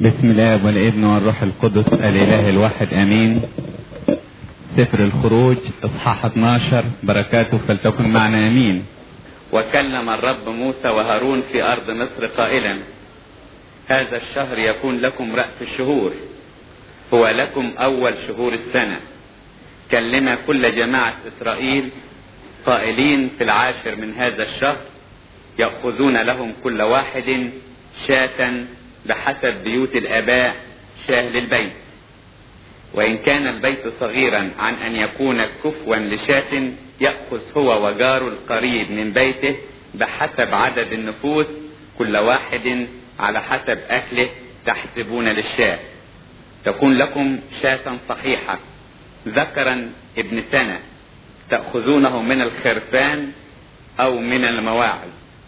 بسم الله والابن والروح القدس الاله الواحد امين سفر الخروج اصحاح 12 بركاته فلتكن معنا امين وكلم الرب موسى وهارون في ارض مصر قائلا هذا الشهر يكون لكم راس الشهور هو لكم اول شهور السنه كلم كل جماعه اسرائيل قائلين في العاشر من هذا الشهر ياخذون لهم كل واحد شاة بحسب بيوت الاباء شاه للبيت وان كان البيت صغيرا عن ان يكون كفوا لشاة ياخذ هو وجاره القريب من بيته بحسب عدد النفوس كل واحد على حسب اكله تحسبون للشاة تكون لكم شاة صحيحة ذكرا ابن سنة تأخذونه من الخرفان او من المواعظ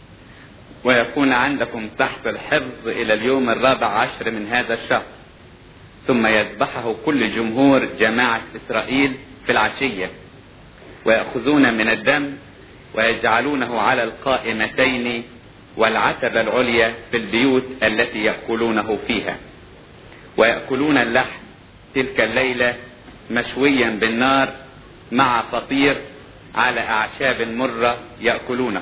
ويكون عندكم تحت الحفظ الى اليوم الرابع عشر من هذا الشهر ثم يذبحه كل جمهور جماعة اسرائيل في العشية ويأخذون من الدم ويجعلونه على القائمتين والعتبة العليا في البيوت التي يأكلونه فيها ويأكلون اللحم تلك الليلة مشويا بالنار مع فطير على أعشاب مرة يأكلونه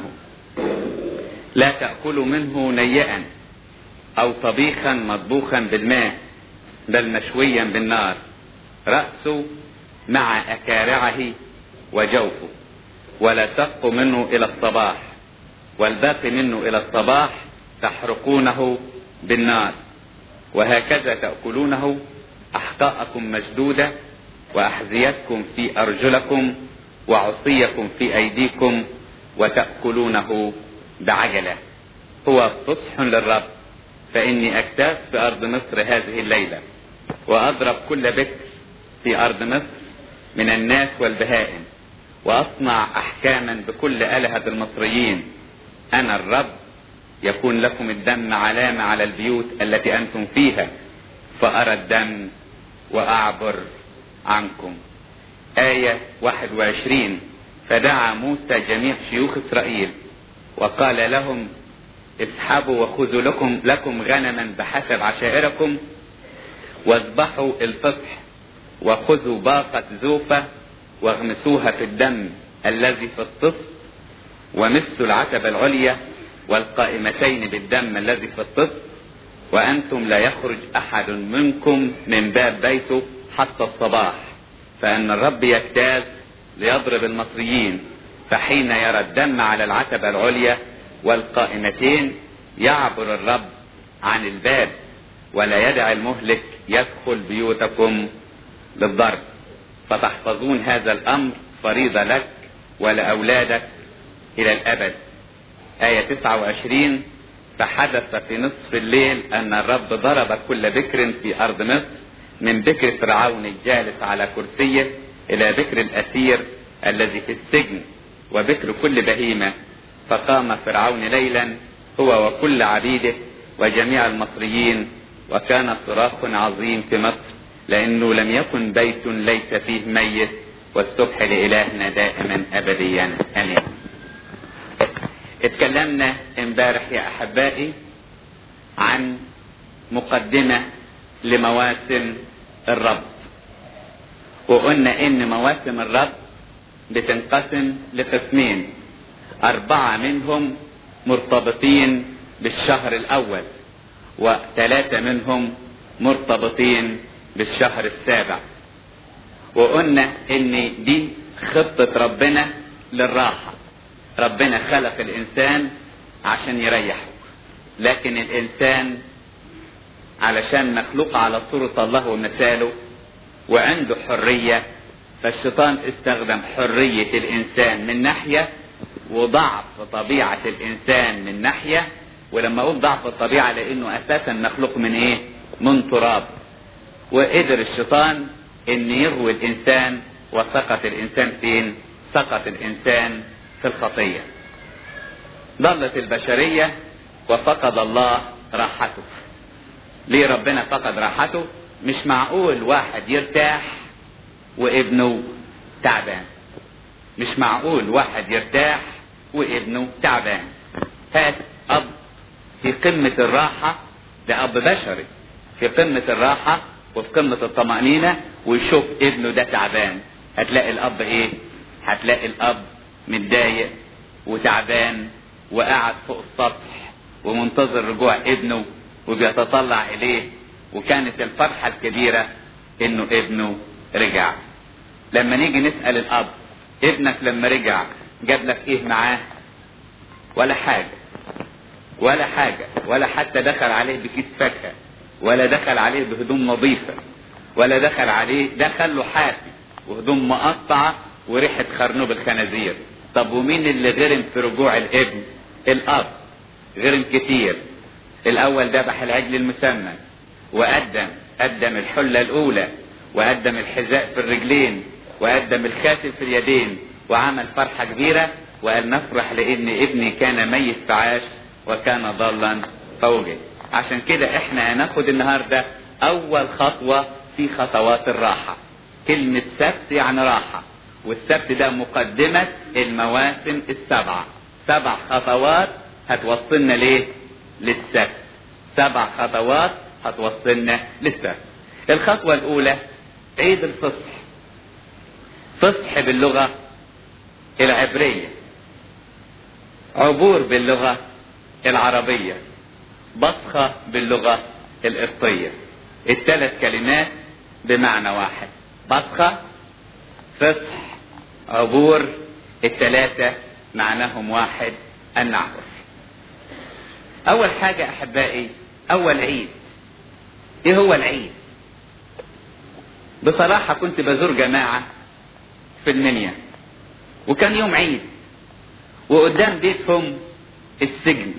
لا تأكلوا منه نيئا أو طبيخا مطبوخا بالماء بل مشويا بالنار رأسه مع أكارعه وجوفه ولا تبقوا منه إلى الصباح والباقي منه إلى الصباح تحرقونه بالنار وهكذا تأكلونه أحقاءكم مشدودة وأحذيتكم في أرجلكم وعصيكم في أيديكم وتأكلونه بعجلة هو فصح للرب فإني أجتاز في أرض مصر هذه الليلة وأضرب كل بكر في أرض مصر من الناس والبهائم وأصنع أحكاما بكل آلهة المصريين أنا الرب يكون لكم الدم علامة على البيوت التي أنتم فيها فأرى الدم وأعبر عنكم آية 21 فدعا موسى جميع شيوخ إسرائيل وقال لهم اسحبوا وخذوا لكم لكم غنما بحسب عشائركم واذبحوا الفصح وخذوا باقة زوفة واغمسوها في الدم الذي في الطفل ومسوا العتبة العليا والقائمتين بالدم الذي في الطفل وأنتم لا يخرج أحد منكم من باب بيته حتى الصباح فأن الرب يجتاز ليضرب المصريين فحين يرى الدم على العتبة العليا والقائمتين يعبر الرب عن الباب ولا يدع المهلك يدخل بيوتكم للضرب فتحفظون هذا الأمر فريضة لك ولأولادك إلى الأبد آية 29 فحدث في نصف الليل أن الرب ضرب كل بكر في أرض مصر من بكر فرعون الجالس على كرسيه إلى بكر الأسير الذي في السجن وبكر كل بهيمة فقام فرعون ليلا هو وكل عبيده وجميع المصريين وكان صراخ عظيم في مصر لأنه لم يكن بيت ليس فيه ميت والسبح لإلهنا دائما أبديا أمين اتكلمنا امبارح يا أحبائي عن مقدمة لمواسم الرب وقلنا ان مواسم الرب بتنقسم لقسمين اربعة منهم مرتبطين بالشهر الاول وثلاثة منهم مرتبطين بالشهر السابع وقلنا ان دي خطة ربنا للراحة ربنا خلق الانسان عشان يريحه لكن الانسان علشان مخلوق على صورة الله ومثاله وعنده حرية فالشيطان استخدم حرية الإنسان من ناحية وضعف طبيعة الإنسان من ناحية ولما أقول ضعف الطبيعة لأنه أساسا مخلوق من إيه؟ من تراب وقدر الشيطان إن يغوي الإنسان وسقط الإنسان فين؟ سقط الإنسان في الخطية ضلت البشرية وفقد الله راحته ليه ربنا فقد راحته مش معقول واحد يرتاح وابنه تعبان مش معقول واحد يرتاح وابنه تعبان هات اب في قمة الراحة ده اب بشري في قمة الراحة وفي قمة الطمأنينة ويشوف ابنه ده تعبان هتلاقي الاب ايه هتلاقي الاب متضايق وتعبان وقاعد فوق السطح ومنتظر رجوع ابنه وبيتطلع اليه وكانت الفرحة الكبيرة انه ابنه رجع لما نيجي نسأل الاب ابنك لما رجع جاب لك ايه معاه ولا حاجة ولا حاجة ولا حتى دخل عليه بكيس فاكهة ولا دخل عليه بهدوم نظيفة ولا دخل عليه دخل له حافي وهدوم مقطعة وريحة خرنوب الخنازير طب ومين اللي غرم في رجوع الابن الاب غرم كتير الاول ذبح العجل المسمى وقدم قدم الحلة الاولى وقدم الحذاء في الرجلين وقدم الخاتم في اليدين وعمل فرحة كبيرة وقال نفرح لان ابني كان ميت فعاش وكان ضالا فوجد عشان كده احنا هناخد النهارده اول خطوة في خطوات الراحة كلمة سبت يعني راحة والسبت ده مقدمة المواسم السبعة سبع خطوات هتوصلنا ليه للسبت سبع خطوات هتوصلنا للسبت الخطوة الاولى عيد الفصح فصح باللغة العبرية عبور باللغة العربية بصخة باللغة القبطية الثلاث كلمات بمعنى واحد بصخة فصح عبور الثلاثة معناهم واحد أن نعرف أول حاجة أحبائي أول عيد إيه هو العيد بصراحة كنت بزور جماعة في المنيا وكان يوم عيد وقدام بيتهم السجن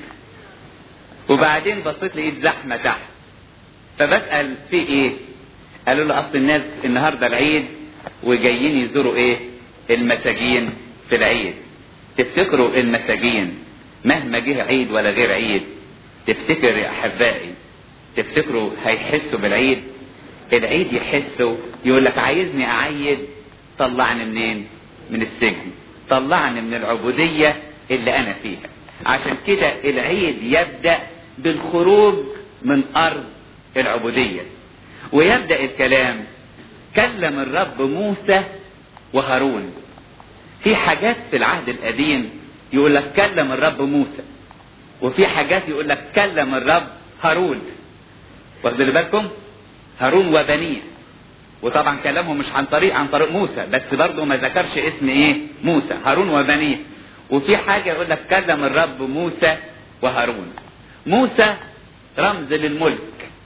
وبعدين بصيت لقيت زحمة تحت فبسأل في ايه قالوا له اصل الناس النهاردة العيد وجايين يزوروا ايه المساجين في العيد تفتكروا المساجين مهما جه عيد ولا غير عيد تفتكر يا احبائي تفتكروا هيحسوا بالعيد العيد يحسوا يقول لك عايزني اعيد طلعني منين من السجن طلعني من العبودية اللي انا فيها عشان كده العيد يبدأ بالخروج من ارض العبودية ويبدأ الكلام كلم الرب موسى وهارون في حاجات في العهد القديم يقول لك كلم الرب موسى وفي حاجات يقول لك كلم الرب هارون واخدوا بالكم هارون وبنيه وطبعا كلامهم مش عن طريق عن طريق موسى بس برضه ما ذكرش اسم ايه موسى هارون وبنيه وفي حاجه يقول لك كلم الرب موسى وهارون موسى رمز للملك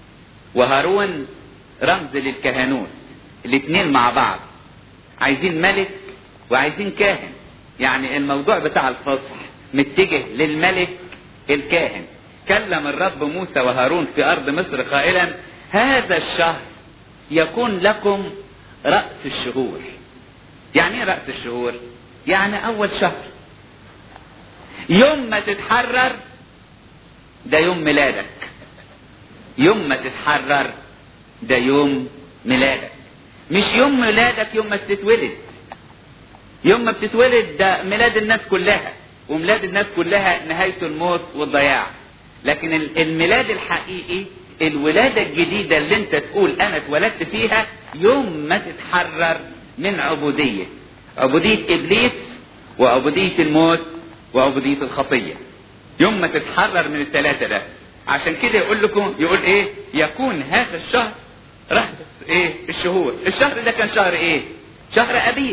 وهارون رمز للكهنوت الاثنين مع بعض عايزين ملك وعايزين كاهن يعني الموضوع بتاع الفصح متجه للملك الكاهن كلم الرب موسى وهارون في ارض مصر قائلا هذا الشهر يكون لكم رأس الشهور يعني ايه رأس الشهور يعني اول شهر يوم ما تتحرر ده يوم ميلادك يوم ما تتحرر ده يوم ميلادك مش يوم ميلادك يوم ما بتتولد يوم ما بتتولد ده ميلاد الناس كلها وميلاد الناس كلها نهاية الموت والضياع لكن الميلاد الحقيقي الولادة الجديدة اللي انت تقول انا اتولدت فيها يوم ما تتحرر من عبودية عبودية ابليس وعبودية الموت وعبودية الخطية يوم ما تتحرر من الثلاثة ده عشان كده يقول لكم يقول ايه يكون هذا الشهر رهبة ايه الشهور الشهر ده كان شهر ايه شهر ابيب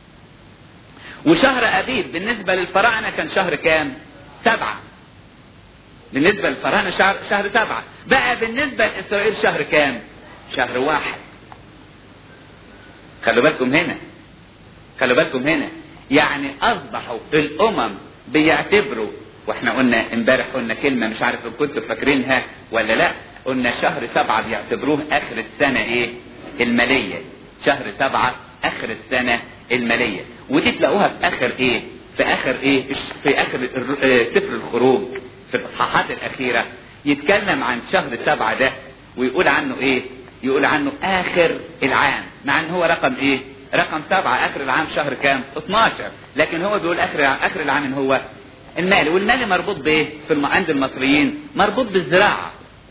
وشهر ابيب بالنسبة للفراعنة كان شهر كام سبعة بالنسبة للفراعنة شهر, شهر سبعة بقى بالنسبة لإسرائيل شهر كام شهر واحد خلوا بالكم هنا خلوا بالكم هنا يعني أصبحوا الأمم بيعتبروا واحنا قلنا امبارح قلنا كلمة مش عارف ان كنتوا فاكرينها ولا لا قلنا شهر سبعة بيعتبروه اخر السنة ايه المالية شهر سبعة اخر السنة المالية ودي تلاقوها في اخر ايه في اخر ايه في اخر سفر الخروج في الاصحاحات الاخيرة يتكلم عن شهر سبعة ده ويقول عنه ايه يقول عنه اخر العام مع ان هو رقم ايه رقم سبعة اخر العام شهر كام 12 لكن هو بيقول اخر اخر العام ان هو المال والمال مربوط بايه في الم... عند المصريين مربوط بالزراعة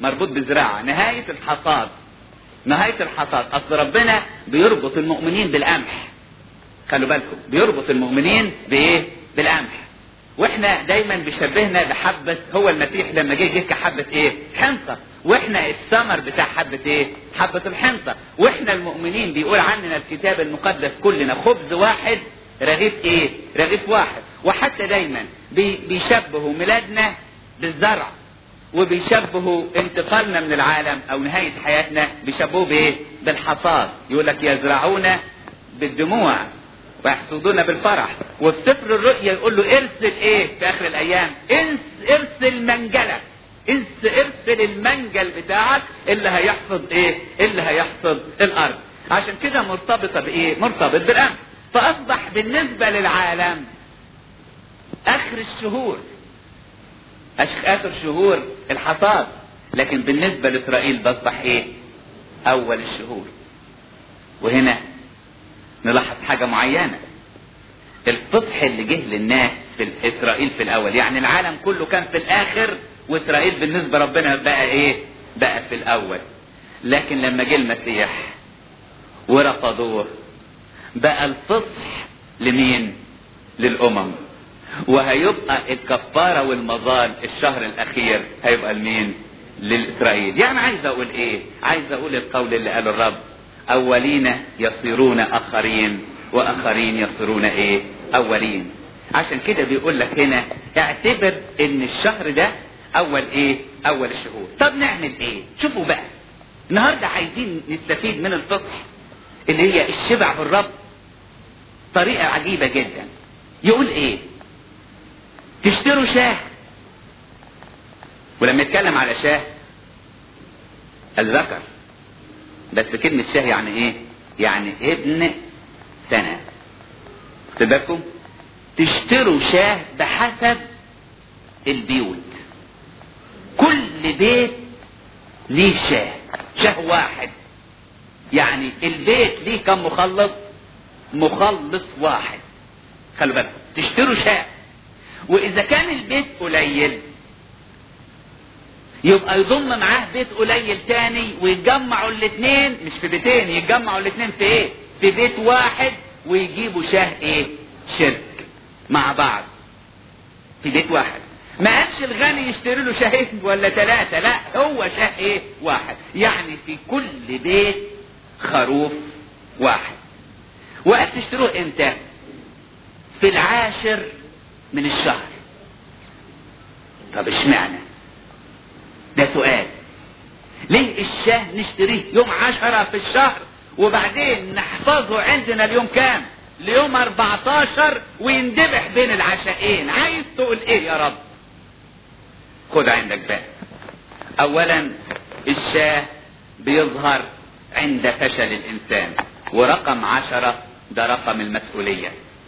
مربوط بزراعة نهاية الحصاد نهاية الحصاد اصل ربنا بيربط المؤمنين بالقمح خلوا بالكم بيربط المؤمنين بايه بالقمح واحنا دايما بيشبهنا بحبة هو المسيح لما جه جه كحبة ايه حنطة واحنا الثمر بتاع حبة ايه حبة الحنطة واحنا المؤمنين بيقول عننا الكتاب المقدس كلنا خبز واحد رغيف ايه رغيف واحد وحتى دايما بي بيشبهوا ميلادنا بالزرع وبيشبهوا انتقالنا من العالم او نهاية حياتنا بيشبهوه بايه بالحصاد يقول لك يزرعون بالدموع ويحصدون بالفرح وفي سفر الرؤيا يقول له ارسل ايه في اخر الايام انس ارسل منجلك انس ارسل المنجل بتاعك اللي هيحصد ايه اللي هيحصد الارض عشان كده مرتبطة بايه مرتبط بالامن فاصبح بالنسبة للعالم اخر الشهور اخر شهور الحصاد لكن بالنسبة لاسرائيل بصبح ايه اول الشهور وهنا نلاحظ حاجة معينة الفصح اللي جه للناس في اسرائيل في الاول يعني العالم كله كان في الاخر واسرائيل بالنسبة ربنا بقى ايه بقى في الاول لكن لما جه المسيح ورفضوه بقى الفصح لمين للامم وهيبقى الكفارة والمظال الشهر الاخير هيبقى لمين للاسرائيل يعني عايز اقول ايه عايز اقول القول اللي قاله الرب اولين يصيرون اخرين واخرين يصيرون ايه اولين عشان كده بيقول لك هنا اعتبر ان الشهر ده اول ايه اول الشهور طب نعمل ايه شوفوا بقى النهارده عايزين نستفيد من الفصح اللي هي الشبع بالرب طريقة عجيبة جدا يقول ايه تشتروا شاه ولما يتكلم على شاه الذكر بس كلمة شاه يعني ايه يعني ابن سنة خد بالكم تشتروا شاه بحسب البيوت كل بيت ليه شاه شاه واحد يعني البيت ليه كم مخلص مخلص واحد خلوا بالكم تشتروا شاه واذا كان البيت قليل يبقى يضم معاه بيت قليل تاني ويتجمعوا الاثنين مش في بيتين يتجمعوا الاثنين في ايه في بيت واحد ويجيبوا شاه ايه شرك مع بعض في بيت واحد ما قالش الغني يشتري له شاهين ولا ثلاثة لا هو شاه ايه واحد يعني في كل بيت خروف واحد وقت تشتروه امتى في العاشر من الشهر طب اشمعنى ده سؤال ليه الشاه نشتريه يوم عشرة في الشهر وبعدين نحفظه عندنا اليوم كام ليوم 14 ويندبح بين العشاءين عايز تقول ايه يا رب خد عندك بقى اولا الشاه بيظهر عند فشل الانسان ورقم عشرة ده رقم المسؤولية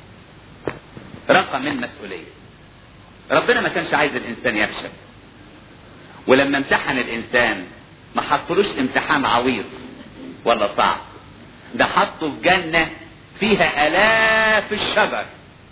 رقم المسؤولية ربنا ما كانش عايز الانسان يفشل ولما امتحن الانسان ما حطلوش امتحان عويض ولا صعب ده حطه في جنة فيها الاف الشجر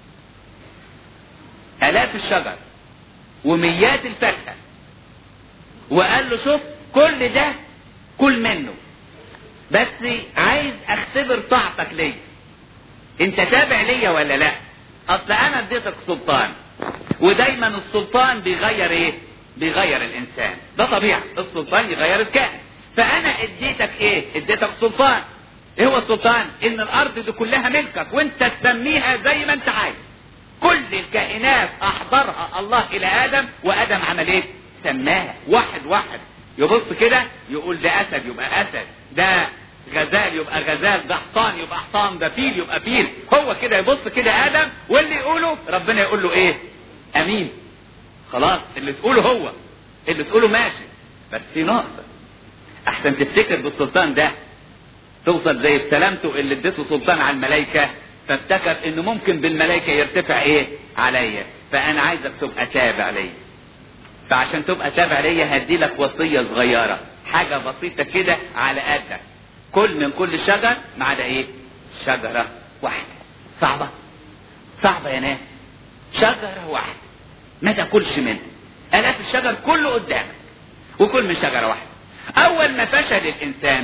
الاف الشجر وميات الفاكهة وقال له شوف كل ده كل منه بس عايز اختبر طاعتك ليا انت تابع ليا ولا لا اصل انا اديتك سلطان ودايما السلطان بيغير ايه بيغير الانسان ده طبيعي السلطان يغير الكائن فانا اديتك ايه اديتك سلطان ايه هو السلطان ان الارض دي كلها ملكك وانت تسميها زي ما انت عايز كل الكائنات احضرها الله الى ادم وادم عمل ايه سماها واحد واحد يبص كده يقول ده اسد يبقى اسد ده غزال يبقى غزال ده حصان يبقى حصان ده فيل يبقى فيل هو كده يبص كده ادم واللي يقوله ربنا يقول له ايه امين خلاص اللي تقوله هو اللي تقوله ماشي بس في نقطة احسن تفتكر بالسلطان ده توصل زي بسلامته اللي اديته سلطان على الملائكة فافتكر انه ممكن بالملائكة يرتفع ايه عليا فانا عايزك تبقى تابع ليا فعشان تبقى تابع ليا هدي لك وصية صغيرة حاجة بسيطة كده على قدك كل من كل شجر ما عدا ايه شجرة واحدة صعبة صعبة يا ناس شجرة واحدة ما تاكلش منه الاف الشجر كله قدامك وكل من شجرة واحدة اول ما فشل الانسان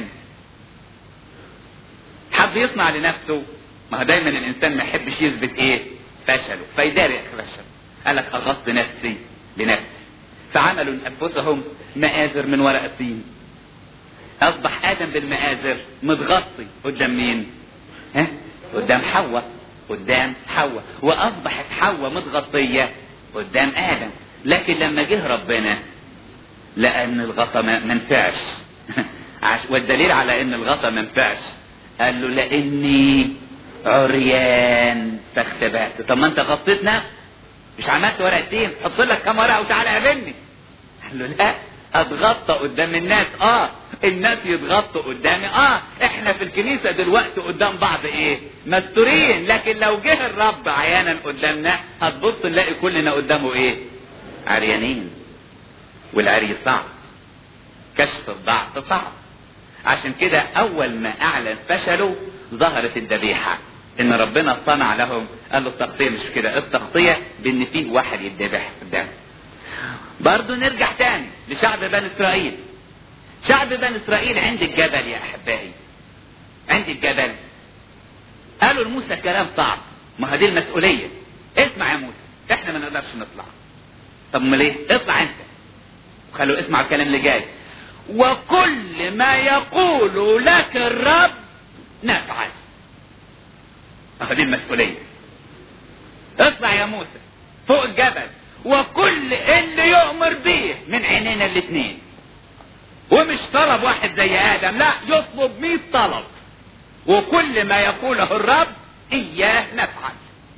حب يصنع لنفسه ما هو دايما الانسان ما يحبش يثبت ايه فشله فيداري فشله قال لك اغصت نفسي لنفسي فعملوا لانفسهم مآزر من ورق الطين اصبح ادم بالمآزر متغطي قدام مين ها قدام حواء قدام حواء واصبحت حواء متغطيه قدام ادم لكن لما جه ربنا لقى ان الغطا ما منفعش والدليل على ان الغطا منفعش قال له لاني عريان فاختبأت طب ما انت غطيتنا مش عملت ورقتين حط لك كام ورقه وتعالى قابلني قال له لا اتغطى قدام الناس اه الناس يتغطوا قدامي اه احنا في الكنيسة دلوقتي قدام بعض ايه مستورين لكن لو جه الرب عيانا قدامنا هتبص نلاقي كلنا قدامه ايه عريانين والعري صعب كشف الضعف صعب عشان كده اول ما اعلن فشله ظهرت الذبيحة ان ربنا صنع لهم قال له التغطية مش كده التغطية بان فيه واحد يتذبح قدامه برضه نرجع تاني لشعب بني اسرائيل شعب بني اسرائيل عند الجبل يا احبائي عند الجبل قالوا لموسى كلام صعب ما هي دي المسؤوليه اسمع يا موسى احنا ما نقدرش نطلع طب امال ايه اطلع انت خلوا اسمع الكلام اللي جاي وكل ما يقول لك الرب نفعل اهو دي المسؤوليه اطلع يا موسى فوق الجبل وكل اللي يؤمر بيه من عينينا الاثنين ومش طلب واحد زي ادم لا يطلب مئة طلب وكل ما يقوله الرب اياه نفعل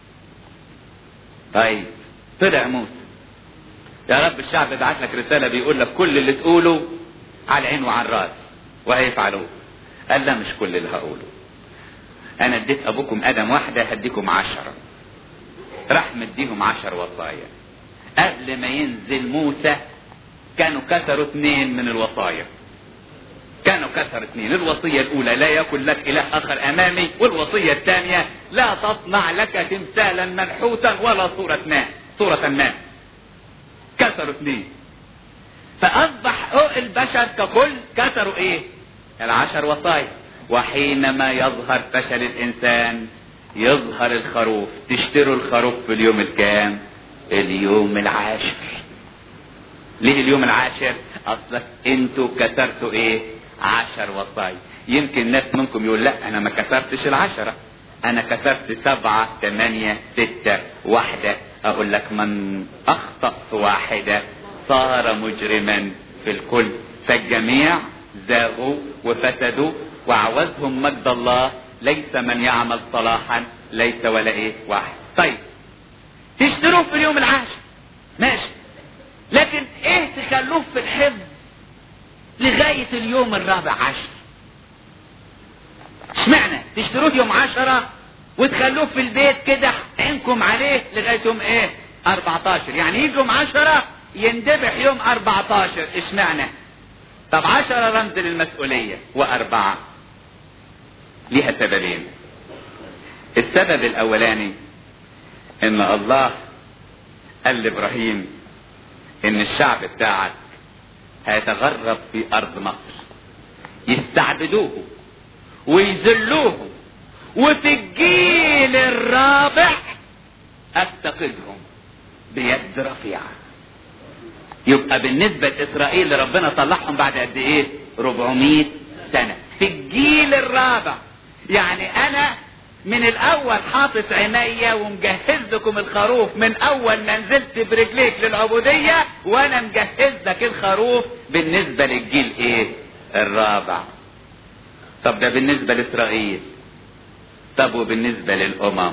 طيب طلع موسى يا رب الشعب بعت لك رسالة بيقول لك كل اللي تقوله على عين وعلى الراس وهيفعلوه قال لا مش كل اللي هقوله انا اديت ابوكم ادم واحدة هديكم عشرة راح مديهم عشر وصايا قبل ما ينزل موسى كانوا كسروا اثنين من الوصايا كانوا كسروا اثنين الوصية الاولى لا يكن لك اله اخر امامي والوصية الثانية لا تصنع لك تمثالا منحوتا ولا صورة ما صورة ما كسروا اثنين فاصبح البشر ككل كسروا ايه العشر وصايا وحينما يظهر فشل الانسان يظهر الخروف تشتروا الخروف في اليوم الكام اليوم العاشر ليه اليوم العاشر اصلك انتوا كسرتوا ايه عشر وصايا يمكن ناس منكم يقول لا انا ما كسرتش العشرة انا كسرت سبعة ثمانية ستة واحدة اقول لك من اخطأ في واحدة صار مجرما في الكل فالجميع زاغوا وفسدوا وعوزهم مجد الله ليس من يعمل صلاحا ليس ولا ايه واحد طيب تشتروه في اليوم العاشر ماشي لكن ايه تخلوه في الحفظ لغاية اليوم الرابع عشر اشمعنى تشتروه يوم عشرة وتخلوه في البيت كده عينكم عليه لغاية يوم ايه 14 يعني يجي يوم عشرة يندبح يوم 14 اشمعنى طب عشرة رمز للمسؤولية واربعة ليها سببين السبب الاولاني ان الله قال لابراهيم ان الشعب بتاعك هيتغرب في ارض مصر يستعبدوه ويذلوه وفي الجيل الرابع افتقدهم بيد رفيعة يبقى بالنسبة لإسرائيل ربنا طلعهم بعد قد ايه 400 سنة في الجيل الرابع يعني انا من الاول حاطط عينيا ومجهز لكم الخروف من اول ما نزلت برجليك للعبودية وانا مجهز لك الخروف بالنسبة للجيل ايه الرابع طب ده بالنسبة لاسرائيل طب وبالنسبة للامم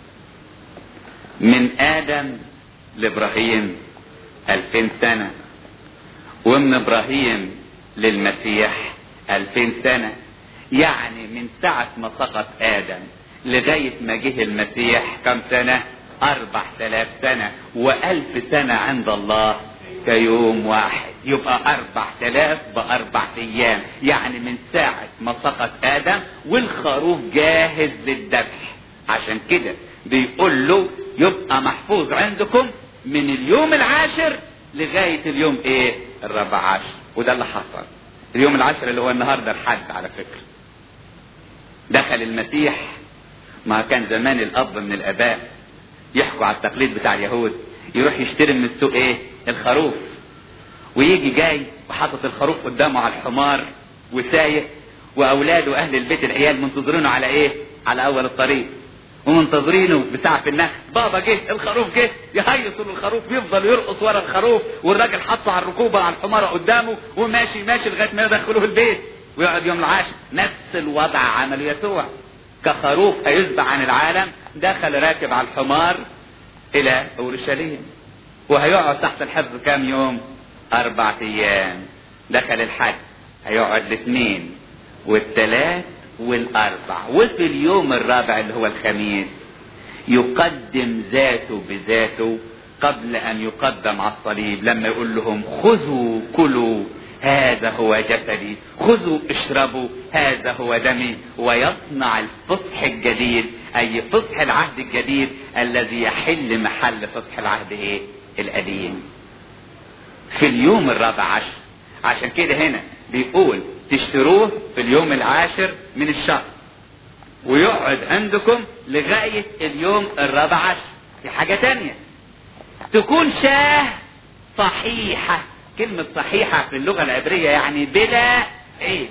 من ادم لابراهيم الفين سنة ومن ابراهيم للمسيح الفين سنة يعني من ساعة ما سقط ادم لغاية ما جه المسيح كم سنة اربع تلاف سنة والف سنة عند الله كيوم واحد يبقى اربع تلاف باربع ايام يعني من ساعة ما سقط ادم والخروف جاهز للذبح عشان كده بيقول له يبقى محفوظ عندكم من اليوم العاشر لغاية اليوم ايه الرابع عشر وده اللي حصل اليوم العاشر اللي هو النهارده الحد على فكره دخل المسيح ما كان زمان الاب من الاباء يحكوا على التقليد بتاع اليهود يروح يشتري من السوق ايه الخروف ويجي جاي وحاطط الخروف قدامه على الحمار وسايق واولاده اهل البيت العيال منتظرينه على ايه على اول الطريق ومنتظرينه بتاع في النخل بابا جه الخروف جه يهيصوا الخروف يفضل يرقص ورا الخروف والراجل حاطه على الركوبه على الحماره قدامه وماشي ماشي لغايه ما يدخلوه البيت ويقعد يوم العاشر نفس الوضع عمل يسوع كخروف هيذبح عن العالم دخل راكب على الحمار الى اورشليم وهيقعد تحت الحفظ كام يوم اربع ايام دخل الحج هيقعد الاثنين والثلاث والاربع وفي اليوم الرابع اللي هو الخميس يقدم ذاته بذاته قبل ان يقدم على الصليب لما يقول لهم خذوا كلوا هذا هو جسدي خذوا اشربوا هذا هو دمي ويصنع الفصح الجديد اي فصح العهد الجديد الذي يحل محل فصح العهد ايه القديم في اليوم الرابع عشر عشان كده هنا بيقول تشتروه في اليوم العاشر من الشهر ويقعد عندكم لغاية اليوم الرابع عشر في حاجة تانية تكون شاه صحيحة كلمة صحيحة في اللغة العبرية يعني بلا عيب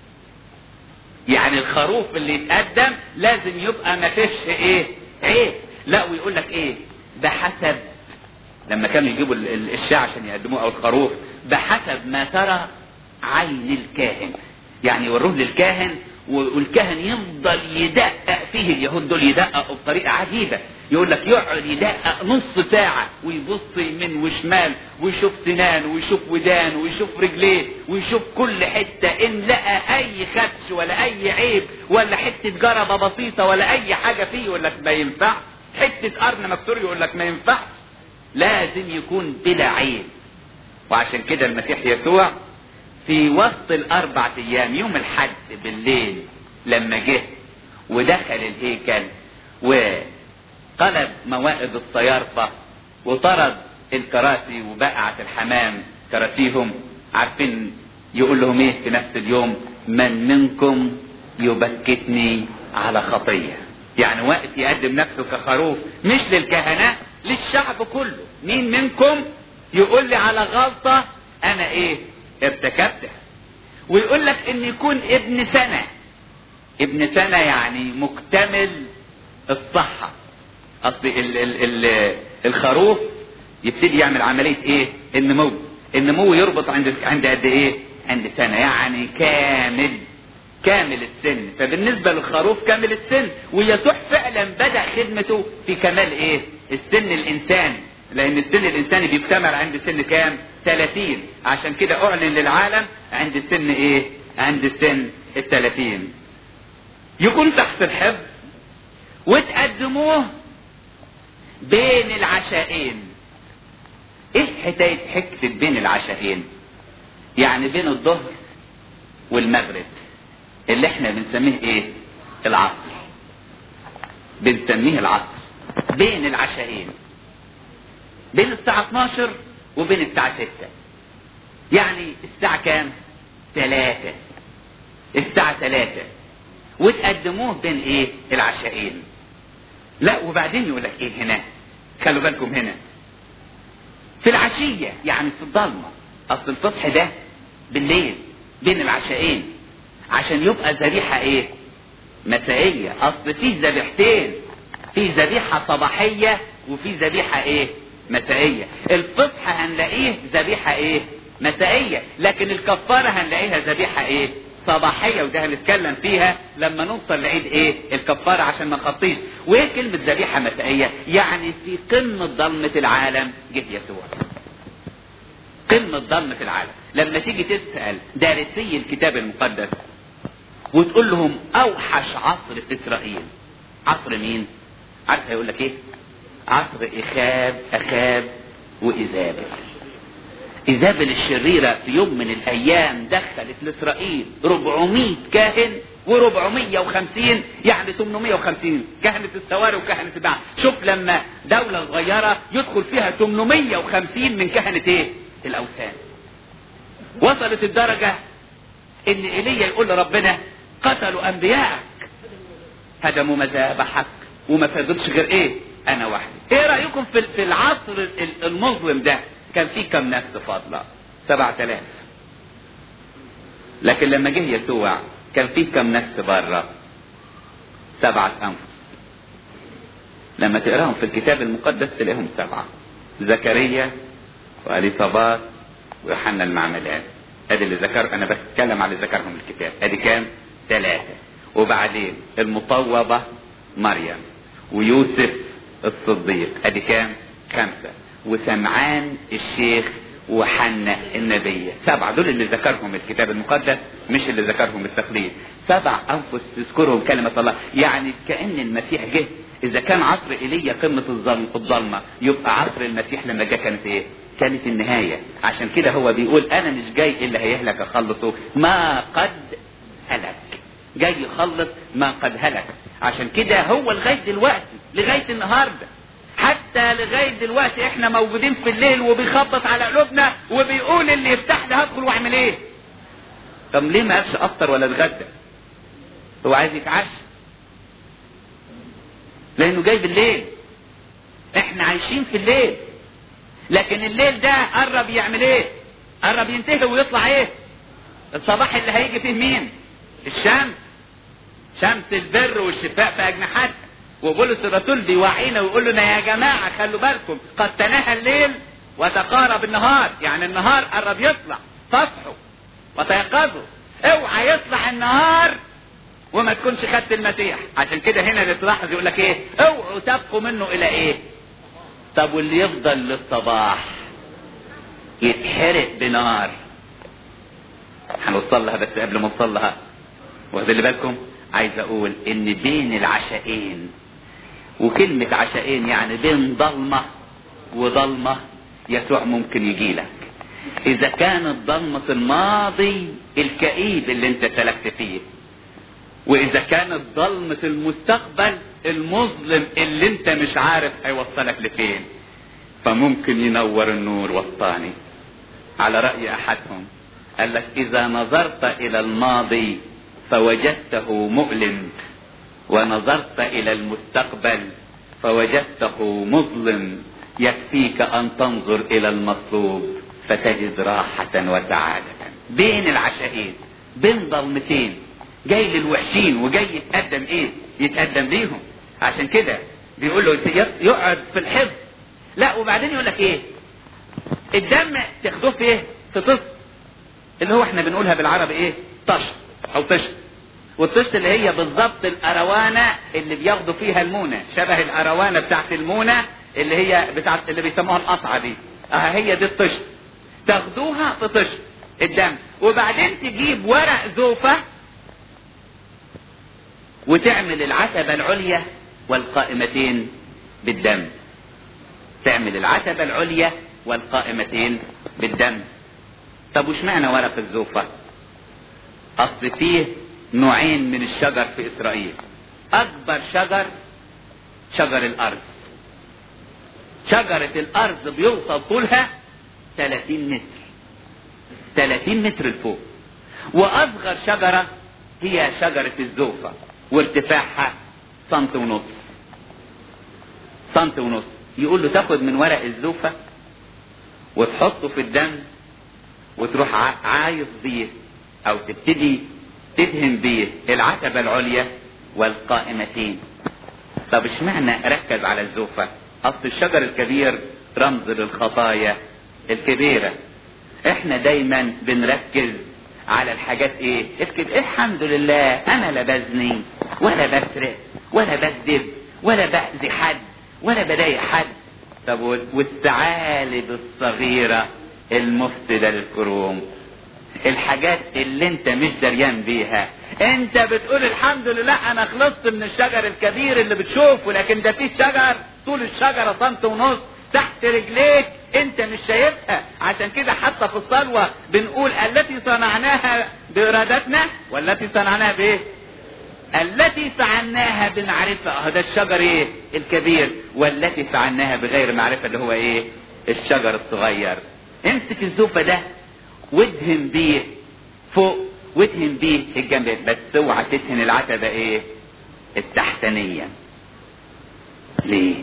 يعني الخروف اللي يتقدم لازم يبقى ما فيش ايه عيب لا ويقول لك ايه بحسب لما كانوا يجيبوا الشاة عشان يقدموه او الخروف بحسب ما ترى عين الكاهن يعني يوروه للكاهن والكاهن يفضل يدقق فيه اليهود دول يدققوا بطريقه عجيبه يقول لك يقعد يدقق نص ساعه ويبص يمين وشمال ويشوف سنان ويشوف ودان ويشوف رجليه ويشوف كل حته ان لقى اي خدش ولا اي عيب ولا حته جربه بسيطه ولا اي حاجه فيه يقول لك ما ينفعش حته قرن مكسور يقول لك ما ينفعش لازم يكون بلا عيب وعشان كده المسيح يسوع في وسط الاربع ايام يوم الحد بالليل لما جه ودخل الهيكل وقلب موائد الصيارفة وطرد الكراسي وبقعة الحمام كراسيهم عارفين يقول لهم ايه في نفس اليوم من منكم يبكتني على خطية يعني وقت يقدم نفسه كخروف مش للكهنة للشعب كله مين منكم يقول لي على غلطة انا ايه ارتكبتها ويقول لك ان يكون ابن سنة ابن سنة يعني مكتمل الصحة اصل ال ال ال الخروف يبتدي يعمل عملية ايه النمو النمو يربط عند عند قد ايه عند سنة يعني كامل كامل السن فبالنسبة للخروف كامل السن ويسوع فعلا بدأ خدمته في كمال ايه السن الانساني لان السن الانساني بيكتمل عند سن كام 30 عشان كده اعلن للعالم عند سن ايه عند سن ال 30 يكون تحت الحفظ وتقدموه بين العشاءين ايه حكايه حكه بين العشاءين يعني بين الظهر والمغرب اللي احنا بنسميه ايه العصر بنسميه العصر بين العشاءين بين الساعة 12 وبين الساعة 6 يعني الساعة كام؟ 3 الساعة 3 وتقدموه بين ايه؟ العشاءين لا وبعدين يقول لك ايه هنا؟ خلوا بالكم هنا في العشية يعني في الضلمة اصل الفصح ده بالليل بين العشاءين عشان يبقى ذبيحة ايه؟ مسائية اصل فيه ذبيحتين في ذبيحة صباحية وفي ذبيحة ايه؟ مسائية الفصح هنلاقيه ذبيحة ايه مسائية لكن الكفارة هنلاقيها ذبيحة ايه صباحية وده هنتكلم فيها لما نوصل لعيد ايه الكفارة عشان ما نخطيش وايه كلمة ذبيحة مسائية يعني في قمة ضلمة العالم جه يسوع قمة ضلمة العالم لما تيجي تسأل دارسي الكتاب المقدس وتقول لهم اوحش عصر في اسرائيل عصر مين عارف هيقول لك ايه عصر إخاب أخاب وإيزابل إيزابل الشريرة في يوم من الأيام دخلت لإسرائيل 400 كاهن و450 يعني 850 كهنة السواري وكهنة البعث شوف لما دولة صغيرة يدخل فيها 850 من كهنة ايه الأوثان وصلت الدرجة ان ايليا يقول لربنا قتلوا انبيائك هدموا مذابحك وما فضلش غير ايه انا وحدي ايه رايكم في في العصر ال- المظلم ده كان في كم نفس فاضله سبعة آلاف لكن لما جه يسوع كان في كم نفس بره سبعة أنفس لما تقراهم في الكتاب المقدس تلاقيهم سبعة زكريا وأليصابات ويوحنا المعمدان ادي اللي ذكر انا بتكلم على اللي ذكرهم الكتاب ادي كام ثلاثة وبعدين المطوبة مريم ويوسف الصديق ادي كام خمسة وسمعان الشيخ وحنا النبية سبعة دول اللي ذكرهم الكتاب المقدس مش اللي ذكرهم التقليد سبع أنفس تذكرهم كلمة الله يعني كأن المسيح جه إذا كان عصر إيليا قمة الظلم الظلمة يبقى عصر المسيح لما جه كانت إيه؟ كانت النهاية عشان كده هو بيقول أنا مش جاي إلا هيهلك أخلصه ما قد هلك جاي يخلص ما قد هلك عشان كده هو لغاية دلوقتي لغاية النهاردة حتى لغاية دلوقتي احنا موجودين في الليل وبيخبط على قلوبنا وبيقول اللي يفتح لي هدخل واعمل ايه طب ليه ما قالش افطر ولا اتغدى هو عايز يتعشى لانه جاي بالليل احنا عايشين في الليل لكن الليل ده قرب يعمل ايه قرب ينتهي ويطلع ايه الصباح اللي هيجي فيه مين الشمس شمس البر والشفاء في اجنحتها وبولس الرسول بيوعينا ويقول لنا يا جماعه خلوا بالكم قد تناهى الليل وتقارب النهار يعني النهار قرب يطلع تصحوا وتيقظوا اوعى يطلع النهار وما تكونش خدت المسيح عشان كده هنا اللي تلاحظ يقول لك ايه اوعوا تبقوا منه الى ايه طب واللي يفضل للصباح يتحرق بنار هنوصل لها بس قبل ما نوصل لها واخدين بالكم عايز اقول ان بين العشاءين وكلمة عشاءين يعني بين ضلمة وضلمة يسوع ممكن يجي لك اذا كانت ضلمة الماضي الكئيب اللي انت سلكت فيه واذا كانت ضلمة المستقبل المظلم اللي انت مش عارف هيوصلك لفين فممكن ينور النور وسطاني على رأي احدهم قال لك اذا نظرت الى الماضي فوجدته مؤلم ونظرت الى المستقبل فوجدته مظلم يكفيك ان تنظر الى المطلوب فتجد راحة وسعادة بين العشائين بين ضلمتين جاي للوحشين وجاي يتقدم ايه يتقدم ليهم عشان كده بيقول له يقعد في الحفظ لا وبعدين يقول لك ايه الدم تاخدوه في ايه في طست اللي هو احنا بنقولها بالعربي ايه طشت او طشت والطشت اللي هي بالظبط الاروانه اللي بياخدوا فيها المونه شبه الاروانه بتاعت المونه اللي هي بتاعت اللي بيسموها القطعه دي اه هي دي الطشت تاخدوها في طشت الدم وبعدين تجيب ورق زوفه وتعمل العتبة العليا والقائمتين بالدم تعمل العتبة العليا والقائمتين بالدم طب وش معنى ورق الزوفة اصل فيه نوعين من الشجر في اسرائيل اكبر شجر شجر الارض شجرة الارض بيوصل طولها 30 متر 30 متر لفوق واصغر شجرة هي شجرة الزوفة وارتفاعها سنت ونص سنت ونص يقول له تاخد من ورق الزوفة وتحطه في الدم وتروح عايص بيه او تبتدي تدهن بيه العتبة العليا والقائمتين طب اشمعنى ركز على الزوفة اصل الشجر الكبير رمز للخطايا الكبيرة احنا دايما بنركز على الحاجات ايه اكتب إيه الحمد لله انا لا بزني ولا بسرق ولا بكذب ولا باذي حد ولا بضايق حد طب والثعالب الصغيره المفسده للكروم الحاجات اللي انت مش دريان بيها انت بتقول الحمد لله انا خلصت من الشجر الكبير اللي بتشوفه لكن ده فيه شجر طول الشجره سنت ونص تحت رجليك انت مش شايفها عشان كده حتى في الصلوة بنقول التي صنعناها بارادتنا والتي صنعناها بايه التي فعلناها بمعرفة ده الشجر ايه الكبير والتي فعلناها بغير معرفة اللي هو ايه الشجر الصغير امسك الزوفة ده وادهن بيه فوق وادهن بيه الجنب بس اوعى تدهن العتبة ايه التحتانية ليه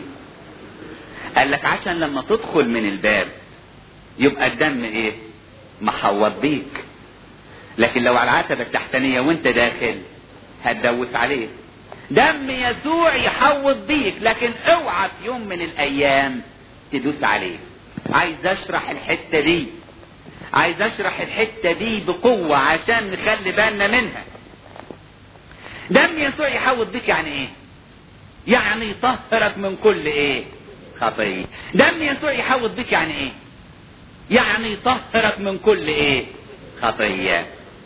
قال لك عشان لما تدخل من الباب يبقى الدم ايه محوط بيك لكن لو على العتبة التحتانية وانت داخل هتدوس عليه دم يسوع يحوط بيك لكن اوعى في يوم من الايام تدوس عليه عايز اشرح الحتة دي عايز اشرح الحتة دي بقوة عشان نخلي بالنا منها دم يسوع يحوط بيك يعني ايه يعني يطهرك من كل ايه خطية دم يسوع يحوط بيك يعني ايه يعني يطهرك من كل ايه خطية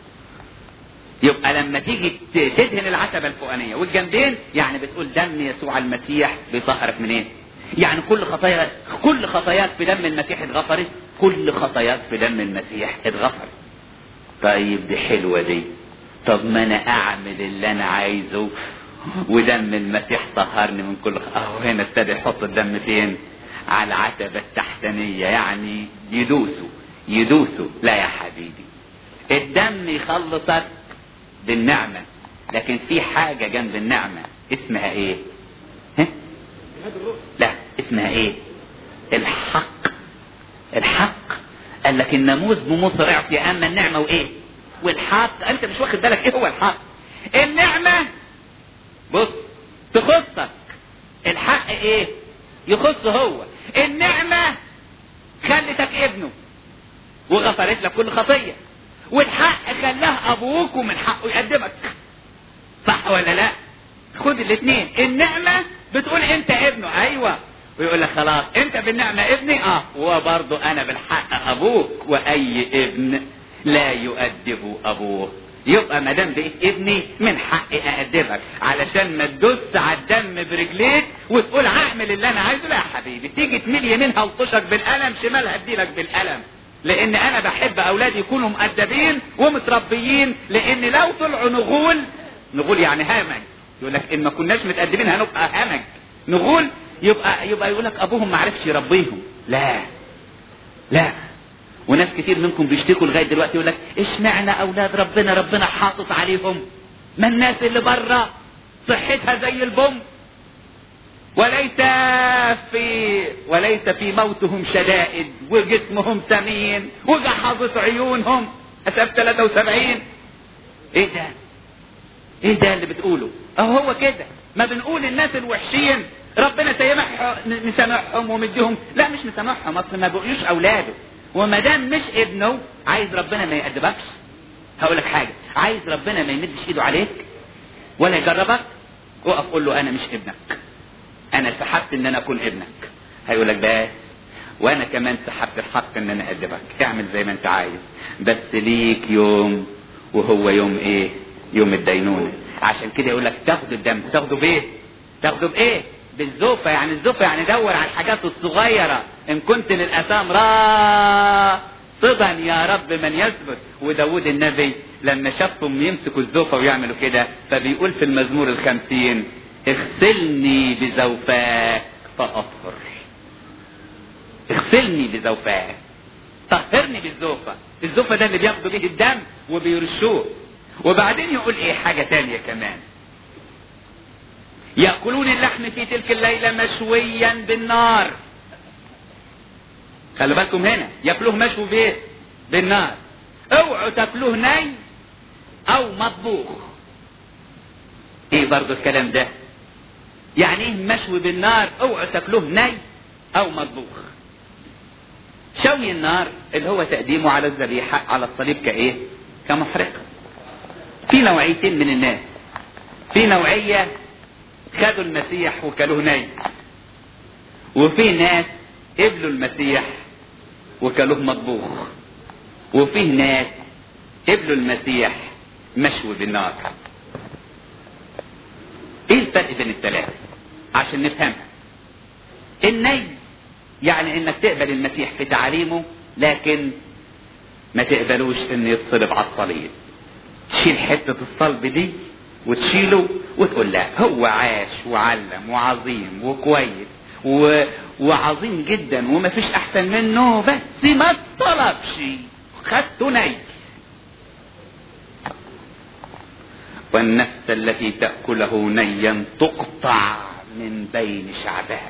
يبقى لما تيجي تدهن العتبة الفوقانية والجنبين يعني بتقول دم يسوع المسيح بيطهرك من ايه يعني كل خطايا كل خطاياك في دم المسيح اتغفرت كل خطاياك في دم المسيح اتغفرت طيب دي حلوة دي طب ما انا اعمل اللي انا عايزه ودم المسيح طهرني من كل خ... اهو هنا ابتدى يحط الدم فين على العتبة التحتانية يعني يدوسوا يدوسوا لا يا حبيبي الدم يخلصك بالنعمة لكن في حاجة جنب النعمة اسمها ايه ها؟ لا اسمها ايه الحق الحق قال لك الناموس بمصر اعطي اما النعمة وايه والحق انت مش واخد بالك ايه هو الحق النعمة بص تخصك الحق ايه يخصه هو النعمة خلتك ابنه وغفرت لك كل خطية والحق خلاه ابوك ومن حقه يقدمك صح ولا لا خد الاثنين النعمة بتقول انت ابنه ايوه ويقول لك خلاص انت بالنعمة ابني اه وبرضه انا بالحق ابوك واي ابن لا يؤدب ابوه يبقى ما دام بقيت ابني من حقي اادبك علشان ما تدوس على الدم برجليك وتقول هعمل اللي انا عايزه لا يا حبيبي تيجي تميل يمينها وتشك بالقلم شمالها اديلك بالقلم لان انا بحب اولادي يكونوا مؤدبين ومتربيين لان لو طلعوا نغول نغول يعني همج يقول لك ان ما كناش متقدمين هنبقى همج نغول يبقى يبقى يقول لك ابوهم ما عرفش يربيهم لا لا وناس كتير منكم بيشتكوا لغايه دلوقتي يقول لك اشمعنى اولاد ربنا ربنا حاطط عليهم ما الناس اللي بره صحتها زي البوم وليس في وليس في موتهم شدائد وجسمهم سمين وجحظت عيونهم اسف 73 ايه ده ايه ده اللي بتقوله اهو هو كده ما بنقول الناس الوحشين ربنا سيمح مسامحهم ومديهم لا مش مسامحهم اصل ما بقيوش اولاده وما دام مش ابنه عايز ربنا ما يأدبكش هقول لك حاجه عايز ربنا ما يمدش ايده عليك ولا يجربك وقف قول له انا مش ابنك انا سحبت ان انا اكون ابنك هيقول لك بس وانا كمان سحبت الحق ان انا ادبك اعمل زي ما انت عايز بس ليك يوم وهو يوم ايه يوم الدينونة عشان كده يقول لك تاخد الدم تاخده بايه تاخده بايه بالزوفة يعني الزوفة يعني دور على الحاجات الصغيرة ان كنت للأثام راصدا يا رب من يثبت وداود النبي لما شافهم يمسكوا الزوفة ويعملوا كده فبيقول في المزمور الخمسين اغسلني بزوفاك فأطهر اغسلني بزوفاك طهرني بالزوفة الزوفة ده اللي بياخدوا به الدم وبيرشوه وبعدين يقول ايه حاجة تانية كمان يأكلون اللحم في تلك الليلة مشويا بالنار خلوا بالكم هنا ياكلوه مشوي بايه بالنار اوعوا تاكلوه ني او مطبوخ ايه برضو الكلام ده يعني ايه مشوي بالنار اوعوا تاكلوه ني او مطبوخ شوي النار اللي هو تقديمه على الذبيحة على الصليب كايه كمحرقة في نوعيتين من الناس في نوعية خدوا المسيح وكلوه ني وفي ناس قبلوا المسيح وكلوه مطبوخ وفيه ناس قبلوا المسيح مشوي بالنار ايه الفرق بين الثلاثة عشان نفهمها الني يعني انك تقبل المسيح في تعاليمه لكن ما تقبلوش ان يتصلب على الصليب تشيل حتة الصلب دي وتشيله وتقول لا هو عاش وعلم وعظيم وكويس و... وعظيم جدا وما فيش احسن منه بس ما اتصلبش خدته ني والنفس التي تأكله نيا تقطع من بين شعبها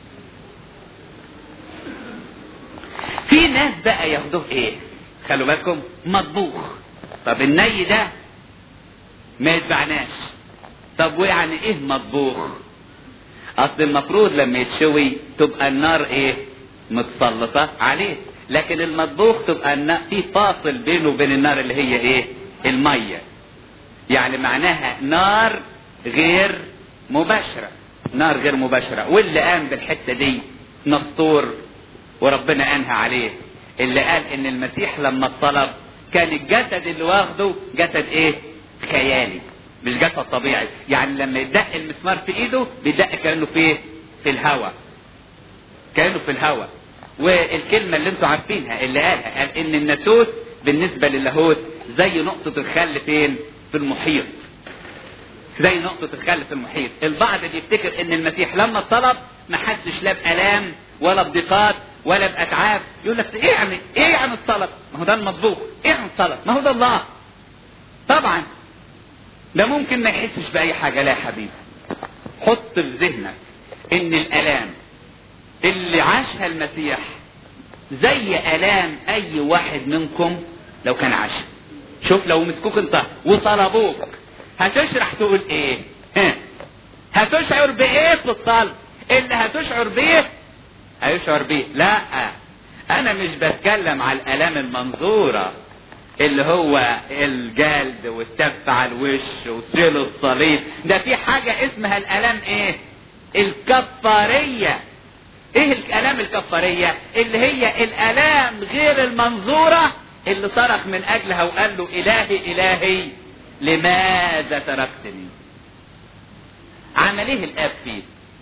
في ناس بقى ياخدوه ايه خلوا بالكم مطبوخ طب الني ده ما يتبعناش طب ويعني ايه مطبوخ اصل المفروض لما يتشوي تبقى النار ايه متسلطة عليه لكن المطبوخ تبقى النار في فاصل بينه وبين النار اللي هي ايه المية يعني معناها نار غير مباشرة نار غير مباشرة واللي قام بالحتة دي نسطور وربنا انهى عليه اللي قال ان المسيح لما اتصلب كان الجسد اللي واخده جسد ايه خيالي مش جسد طبيعي يعني لما يدق المسمار في ايده بيدق كانه في ايه في الهواء كانه في الهواء والكلمة اللي انتوا عارفينها اللي قالها قال ان الناسوت بالنسبة للاهوت زي نقطة الخل فين في المحيط زي نقطة الخل في المحيط البعض بيفتكر ان المسيح لما طلب ما حدش لا بآلام ولا بضيقات ولا بأتعاب يقول لك ايه يعني ايه يعني الطلب ما هو ده المطبوخ ايه يعني الطلب ما هو ده الله طبعا ده ممكن ما يحسش بأي حاجة لا يا حبيبي حط في ذهنك ان الآلام اللي عاشها المسيح زي آلام أي واحد منكم لو كان عاشها شوف لو مسكوك انت وطلبوك هتشرح تقول ايه ها هتشعر بايه في الطلب اللي هتشعر بيه هيشعر بيه لا انا مش بتكلم على الالام المنظوره اللي هو الجلد والتف على الوش وسيل الصليب ده في حاجه اسمها الالام ايه الكفاريه ايه الالام الكفاريه اللي هي الالام غير المنظوره اللي صرخ من اجلها وقال له الهي الهي لماذا تركتني عمل ايه الاب فيه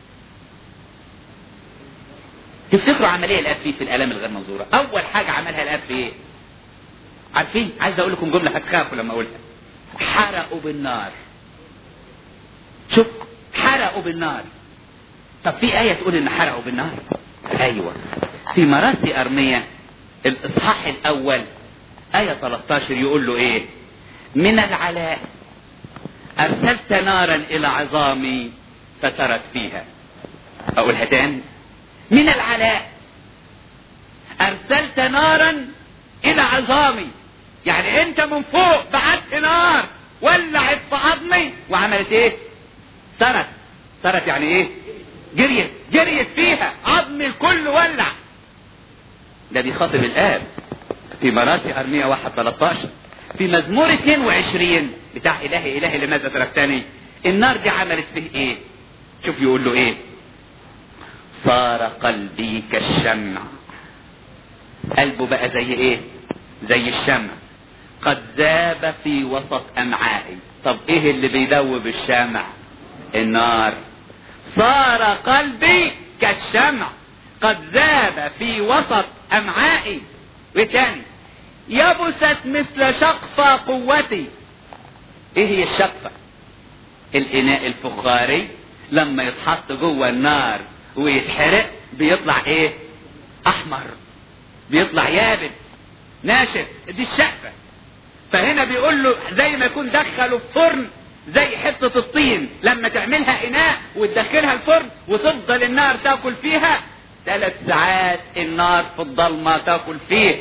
تفتكروا عمل ايه الاب فيه في الالام الغير منظوره اول حاجه عملها الاب في ايه عارفين عايز اقول لكم جمله هتخافوا لما اقولها حرقوا بالنار شوف حرقوا بالنار طب في ايه تقول ان حرقوا بالنار ايوه في مراسي ارميه الاصحاح الاول ايه 13 يقول له ايه من العلاء ارسلت نارا الى عظامي فسرت فيها اقولها تاني من العلاء ارسلت نارا الى عظامي يعني انت من فوق بعت نار ولعت في عظمي وعملت ايه سرت سرت يعني ايه جريت جريت فيها عظمي الكل ولع ده بيخاطب الاب في مراسي ارمية واحد 13 في مزمور 22 بتاع الهي الهي لماذا تركتني النار دي عملت فيه ايه شوف يقول له ايه صار قلبي كالشمع قلبه بقى زي ايه زي الشمع قد ذاب في وسط امعائي طب ايه اللي بيذوب الشمع النار صار قلبي كالشمع قد ذاب في وسط امعائي وتاني يبست مثل شقفة قوتي ايه هي الشقفة الاناء الفخاري لما يتحط جوه النار ويتحرق بيطلع ايه احمر بيطلع يابس ناشف دي الشقفة فهنا بيقول له زي ما يكون دخله في فرن زي حتة الطين لما تعملها اناء وتدخلها الفرن وتفضل النار تاكل فيها ثلاث ساعات النار في الضلمة تاكل فيه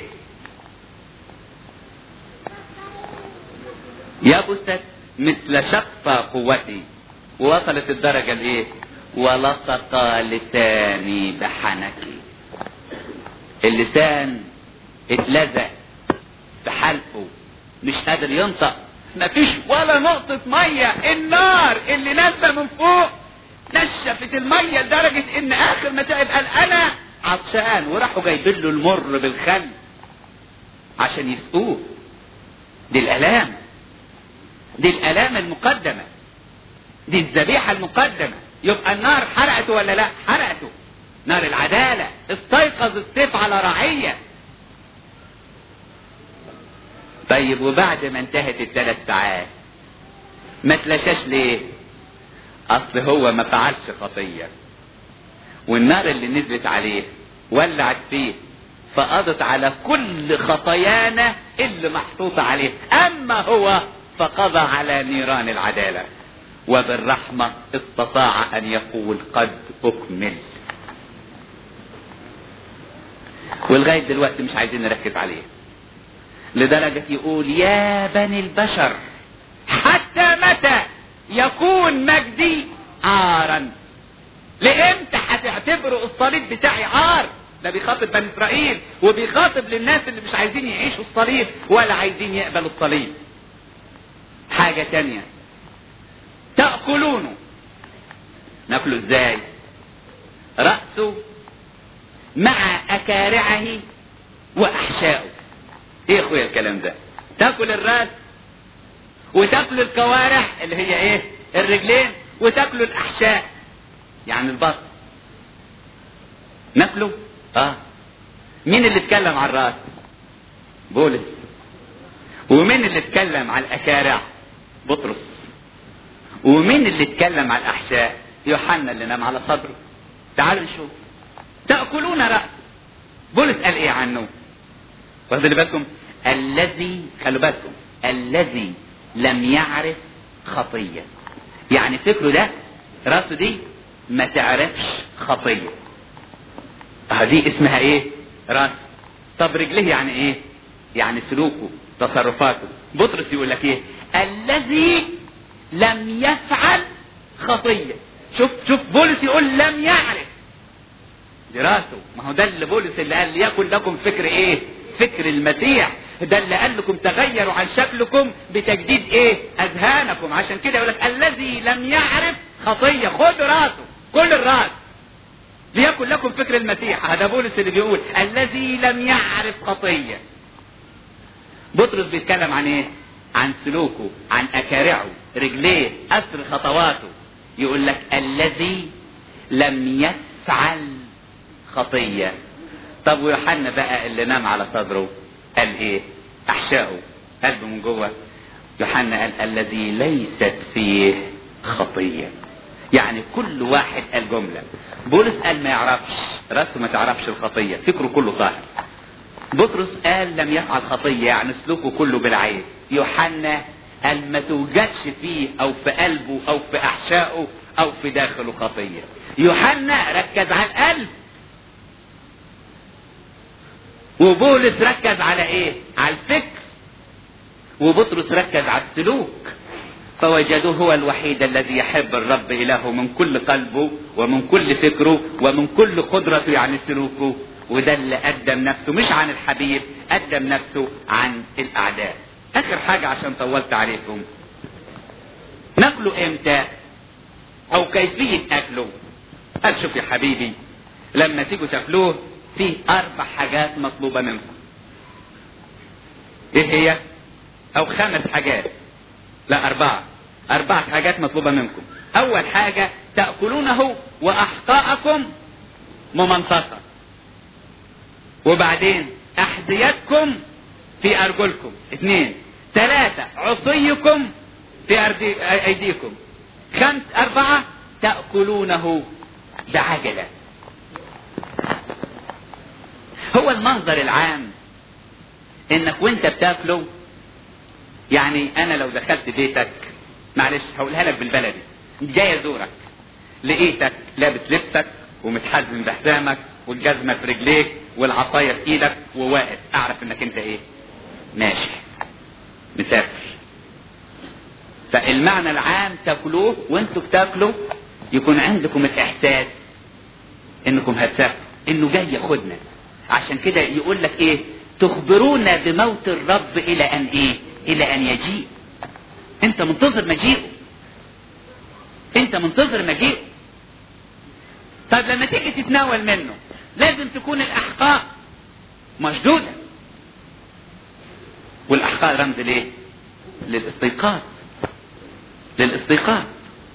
يبست مثل شقفة قوتي ووصلت الدرجة الايه ولصق لساني بحنكي اللسان اتلزق في حلقه مش قادر ينطق مفيش ولا نقطة مية النار اللي نازلة من فوق نشفت المية لدرجة ان اخر ما تعب قال انا عطشان وراحوا جايبين له المر بالخل عشان يسقوه دي الالام دي الالام المقدمة دي الذبيحة المقدمة يبقى النار حرقته ولا لا حرقته نار العدالة استيقظ السيف على رعية طيب وبعد ما انتهت الثلاث ساعات ما تلاشاش ليه اصل هو ما فعلش خطية والنار اللي نزلت عليه ولعت فيه فقضت على كل خطايانا اللي محطوطة عليه اما هو فقضى على نيران العدالة وبالرحمة استطاع ان يقول قد اكمل ولغاية دلوقتي مش عايزين نركز عليه لدرجة يقول يا بني البشر حتى متى يكون مجدي عارا لامتى هتعتبروا الصليب بتاعي عار ده بيخاطب بني اسرائيل وبيخاطب للناس اللي مش عايزين يعيشوا الصليب ولا عايزين يقبلوا الصليب حاجة تانية تأكلونه ناكله ازاي رأسه مع أكارعه وأحشائه ايه يا اخويا الكلام ده تاكل الراس وتاكل الكوارع اللي هي ايه الرجلين وتاكل الاحشاء يعني البطن ناكله اه مين اللي اتكلم على الراس بولس ومين اللي اتكلم على الاكارع بطرس ومين اللي اتكلم على الاحشاء يوحنا اللي نام على صدره تعالوا نشوف تاكلون راس بولس قال ايه عنه واخد بالكم الذي خلوا بالكم الذي لم يعرف خطيه يعني فكره ده راسه دي ما تعرفش خطيه هذه اسمها ايه راس طب رجليه يعني ايه يعني سلوكه تصرفاته بطرس يقول لك ايه الذي لم يفعل خطيه شوف شوف بولس يقول لم يعرف دراسه ما هو ده اللي بولس اللي قال ليكن لكم فكر ايه فكر المسيح ده اللي قال لكم تغيروا عن شكلكم بتجديد ايه اذهانكم عشان كده يقول لك الذي لم يعرف خطيه خد راسه كل الراس ليكن لكم فكر المسيح هذا بولس اللي بيقول الذي لم يعرف خطيه بطرس بيتكلم عن ايه عن سلوكه عن اكارعه رجليه اثر خطواته يقول لك الذي لم يفعل خطيه طب ويوحنا بقى اللي نام على صدره قال ايه احشائه قلبه من جوه يوحنا قال الذي ليست فيه خطيه يعني كل واحد قال جمله بولس قال ما يعرفش راسه ما تعرفش الخطيه فكره كله طاهر بطرس قال لم يفعل خطيه يعني سلوكه كله بالعين يوحنا قال ما توجدش فيه او في قلبه او في احشائه او في داخله خطيه يوحنا ركز على القلب وبولس ركز على ايه على الفكر وبطرس ركز على السلوك فوجدوه هو الوحيد الذي يحب الرب إلهه من كل قلبه ومن كل فكره ومن كل قدرته يعني سلوكه وده اللي قدم نفسه مش عن الحبيب قدم نفسه عن الأعداء آخر حاجة عشان طولت عليكم ناكله امتى أو كيفية أكله قال شوف يا حبيبي لما تيجوا تاكلوه فيه أربع حاجات مطلوبة منكم إيه هي؟ أو خمس حاجات لا أربعة أربعة حاجات مطلوبة منكم أول حاجة تأكلونه وأحقاءكم ممنطقة وبعدين أحذيتكم في أرجلكم اثنين ثلاثة عصيكم في أرضي- أيديكم خمس أربعة تأكلونه بعجلة هو المنظر العام انك وانت بتاكله يعني انا لو دخلت بيتك معلش هقولها لك بالبلدي جاي ازورك لقيتك لابس لبسك ومتحزم بحزامك والجزمه في رجليك والعصايه في ايدك وواقف اعرف انك انت ايه ماشي مسافر فالمعنى العام تاكلوه وانتوا بتاكلوا يكون عندكم الاحساس انكم هتسافروا انه جاي ياخدنا عشان كده يقول لك ايه تخبرونا بموت الرب الى ان ايه الى ان يجيء انت منتظر مجيئه انت منتظر مجيئه طب لما تيجي تتناول منه لازم تكون الاحقاء مشدوده والاحقاء رمز ليه للاستيقاظ للاستيقاظ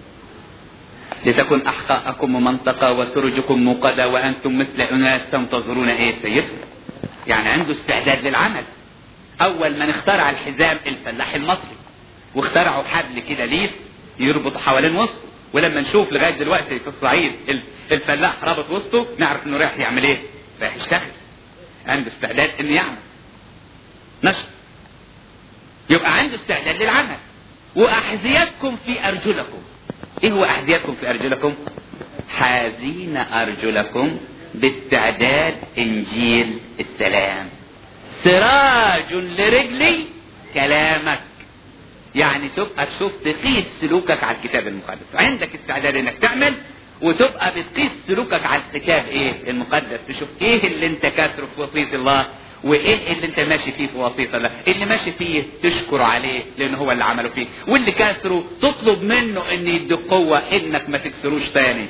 لتكن احقاءكم منطقة وسرجكم موقدة وانتم مثل اناس تنتظرون ايه سيدكم يعني عنده استعداد للعمل اول من اخترع الحزام الفلاح المصري واخترعوا حبل كده ليف يربط حوالين وسطه ولما نشوف لغايه دلوقتي في الصعيد ال- الفلاح رابط وسطه نعرف انه رايح يعمل ايه رايح يشتغل عنده استعداد ان يعمل نشط يبقى عنده استعداد للعمل واحذيتكم في ارجلكم ايه هو احذيتكم في ارجلكم حازين ارجلكم باستعداد انجيل السلام سراج لرجلي كلامك يعني تبقى تشوف تقيس سلوكك على الكتاب المقدس عندك استعداد انك تعمل وتبقى بتقيس سلوكك على الكتاب ايه المقدس تشوف ايه اللي انت كاسره في وصيه الله وايه اللي انت ماشي فيه في وصيه الله اللي ماشي فيه تشكر عليه لان هو اللي عمله فيك واللي كاسره تطلب منه ان يديك قوه انك ما تكسروش تاني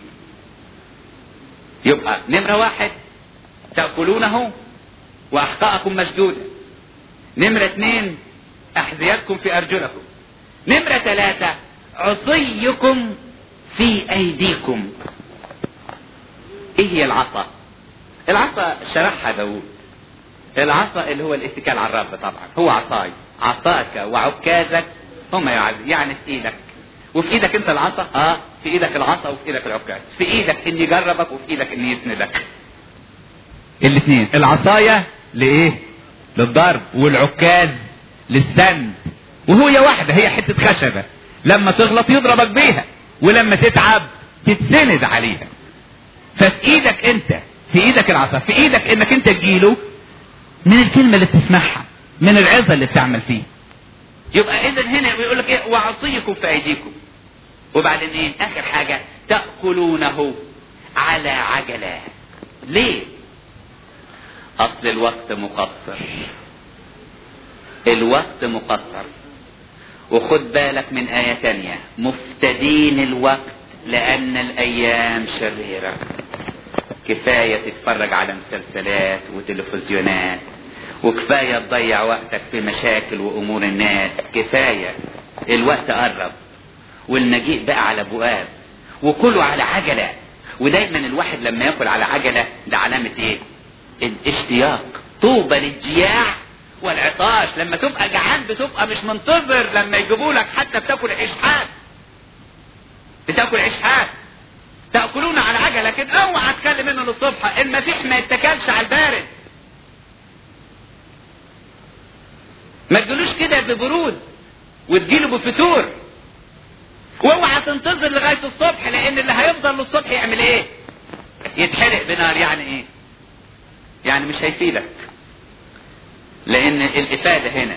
يبقى نمره واحد تاكلونه واحقاءكم مشدوده نمره اثنين احذيتكم في ارجلكم نمره ثلاثه عصيكم في ايديكم ايه هي العصا العصا شرحها داود العصا اللي هو الاتكال على الرب طبعا هو عصاي عصاك وعكازك هم يعني في ايدك وفي ايدك انت العصا اه في ايدك العصا وفي ايدك العكاز في ايدك ان يجربك وفي ايدك ان يسندك الاثنين العصاية لايه للضرب والعكاز للسند وهي واحدة هي حتة خشبة لما تغلط يضربك بيها ولما تتعب تتسند عليها ففي ايدك انت في ايدك العصا في ايدك انك انت تجيله من الكلمة اللي بتسمعها من العظة اللي بتعمل فيه يبقى اذا هنا بيقول لك ايه وعصيكم في ايديكم وبعدين ايه اخر حاجة تأكلونه على عجلة ليه اصل الوقت مقصر الوقت مقصر وخد بالك من آية تانية مفتدين الوقت لأن الأيام شريرة كفاية تتفرج على مسلسلات وتلفزيونات وكفاية تضيع وقتك في مشاكل وأمور الناس كفاية الوقت قرب والمجيء بقى على بواب وكله على عجلة ودايما الواحد لما ياكل على عجلة ده علامة ايه الاشتياق طوبى للجياع والعطاش لما تبقى جعان بتبقى مش منتظر لما يجيبوا لك حتى بتاكل عيش حاد بتاكل عيش حاد تاكلون على عجله لكن اوعى تكلم منه للصبح المسيح ما يتكلش على البارد ما تجيلوش كده ببرود وتجيله بفتور واوعى تنتظر لغايه الصبح لان اللي هيفضل للصبح يعمل ايه يتحرق بنار يعني ايه يعني مش هيفيدك لان الافادة هنا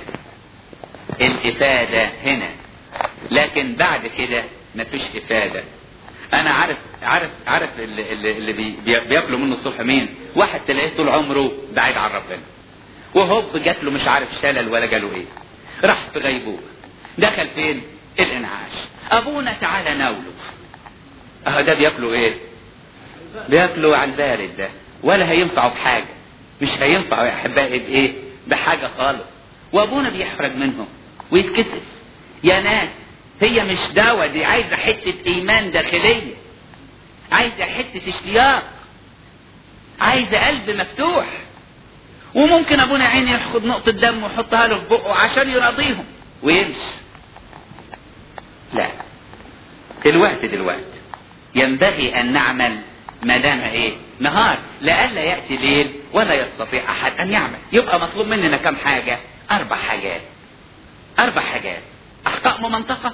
الافادة هنا لكن بعد كده مفيش افادة انا عارف عارف عارف اللي, اللي, اللي بي بياكلوا منه الصبح مين واحد تلاقيه طول عمره بعيد عن ربنا وهوب جات له مش عارف شلل ولا جاله ايه راح في غيبوبة دخل فين الانعاش ابونا تعالى ناوله اه ده بياكلوا ايه بياكلوا على البارد ده ولا هينفعوا بحاجة مش هينفعوا يا احبائي بايه بحاجة خالص وابونا بيحرج منهم ويتكسف يا ناس هي مش دواء دي عايزة حتة ايمان داخلية عايزة حتة اشتياق عايزة قلب مفتوح وممكن ابونا عيني ياخد نقطة دم ويحطها له في بقه عشان يراضيهم ويمشي لا الوقت دلوقتي ينبغي ان نعمل ما دام ايه نهار لئلا ياتي ليل ولا يستطيع احد ان يعمل يبقى مطلوب مننا كم حاجه اربع حاجات اربع حاجات احقاء ممنطقه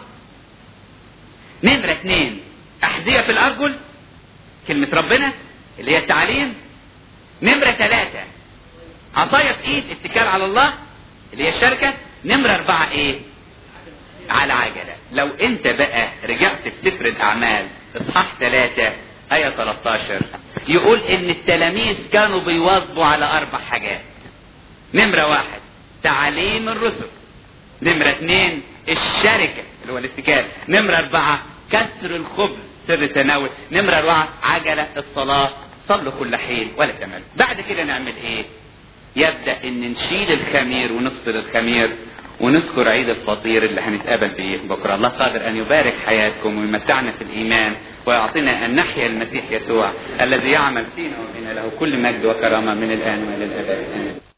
نمره اثنين احذيه في الارجل كلمه ربنا اللي هي التعليم نمره ثلاثه عصايه في ايد اتكال على الله اللي هي الشركه نمره اربعه ايه على عجله لو انت بقى رجعت في سفر الاعمال اصحاح ثلاثه آية 13 يقول إن التلاميذ كانوا بيواظبوا على أربع حاجات. نمرة واحد تعاليم الرسل. نمرة اثنين الشركة اللي هو الاستكال. نمرة أربعة كسر الخبز سر التناول. نمرة أربعة عجلة الصلاة صلوا كل حين ولا تمل. بعد كده نعمل إيه؟ يبدأ إن نشيل الخمير ونفصل الخمير ونذكر عيد الفطير اللي هنتقابل بيه بكره الله قادر ان يبارك حياتكم ويمتعنا في الايمان ويعطينا ان نحيا المسيح يسوع الذي يعمل فينا وبنا له كل مجد وكرامه من الان والى الابد